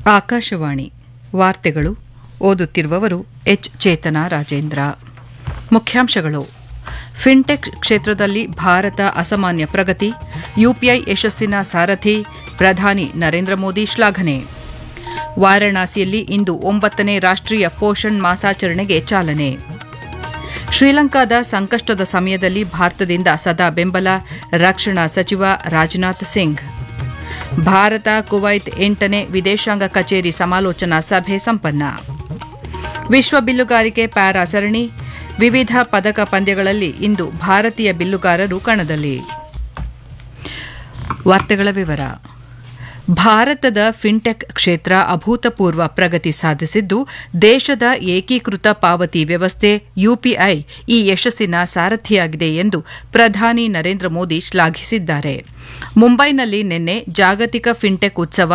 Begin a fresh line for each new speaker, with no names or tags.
ಆಕಾಶವಾಣಿ ವಾರ್ತೆಗಳು ಓದುತ್ತಿರುವವರು ಎಚ್ ಚೇತನ ರಾಜೇಂದ್ರ ಮುಖ್ಯಾಂಶಗಳು ಫಿನ್ಟೆಕ್ ಕ್ಷೇತ್ರದಲ್ಲಿ ಭಾರತ ಅಸಾಮಾನ್ಯ ಪ್ರಗತಿ ಯುಪಿಐ ಯಶಸ್ಸಿನ ಸಾರಥಿ ಪ್ರಧಾನಿ ನರೇಂದ್ರ ಮೋದಿ ಶ್ಲಾಘನೆ ವಾರಾಣಸಿಯಲ್ಲಿ ಇಂದು ಒಂಬತ್ತನೇ ರಾಷ್ಟ್ರೀಯ ಪೋಷಣ್ ಮಾಸಾಚರಣೆಗೆ ಚಾಲನೆ ಶ್ರೀಲಂಕಾದ ಸಂಕಷ್ಟದ ಸಮಯದಲ್ಲಿ ಭಾರತದಿಂದ ಸದಾ ಬೆಂಬಲ ರಕ್ಷಣಾ ಸಚಿವ ರಾಜನಾಥ್ ಸಿಂಗ್ ಭಾರತ ಕುವೈತ್ ಎಂಟನೇ ವಿದೇಶಾಂಗ ಕಚೇರಿ ಸಮಾಲೋಚನಾ ಸಭೆ ಸಂಪನ್ನ ವಿಶ್ವ ಬಿಲ್ಲುಗಾರಿಕೆ ಪ್ಯಾರಾ ಸರಣಿ ವಿವಿಧ ಪದಕ ಪಂದ್ಯಗಳಲ್ಲಿ ಇಂದು ಭಾರತೀಯ ಬಿಲ್ಲುಗಾರರು ಕಣದಲ್ಲಿ ವಾರ್ತೆಗಳ ವಿವರ ಭಾರತದ ಫಿನ್ಟೆಕ್ ಕ್ಷೇತ್ರ ಅಭೂತಪೂರ್ವ ಪ್ರಗತಿ ಸಾಧಿಸಿದ್ದು ದೇಶದ ಏಕೀಕೃತ ಪಾವತಿ ವ್ಯವಸ್ಥೆ ಯುಪಿಐ ಈ ಯಶಸ್ಸಿನ ಸಾರಥಿಯಾಗಿದೆ ಎಂದು ಪ್ರಧಾನಿ ನರೇಂದ್ರ ಮೋದಿ ಶ್ಲಾಘಿಸಿದ್ದಾರೆ ಮುಂಬೈನಲ್ಲಿ ನಿನ್ನೆ ಜಾಗತಿಕ ಫಿನ್ಟೆಕ್ ಉತ್ಸವ